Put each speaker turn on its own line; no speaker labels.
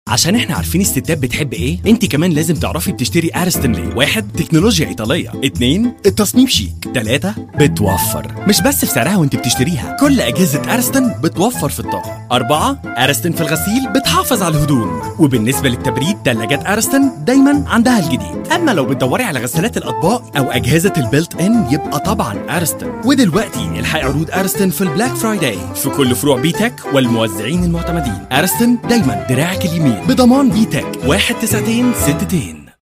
عشان احنا عارفين الستات بتحب ايه انت كمان لازم تعرفي بتشتري ارستن ليه واحد تكنولوجيا ايطاليه اتنين التصميم شيك تلاتة بتوفر مش بس في سعرها وانت بتشتريها كل اجهزه ارستن بتوفر في الطاقه أربعة ارستن في الغسيل بتحافظ على الهدوم وبالنسبه للتبريد ثلاجات ارستن دايما عندها الجديد اما لو بتدوري على غسالات الاطباق او اجهزه البيلت ان يبقى طبعا ارستن ودلوقتي الحق عروض ارستن في البلاك فرايداي في كل فروع بيتك والموزعين المعتمدين ارستن دايما دراعك اليمين بضمان بيتك واحد تسعتين ستتين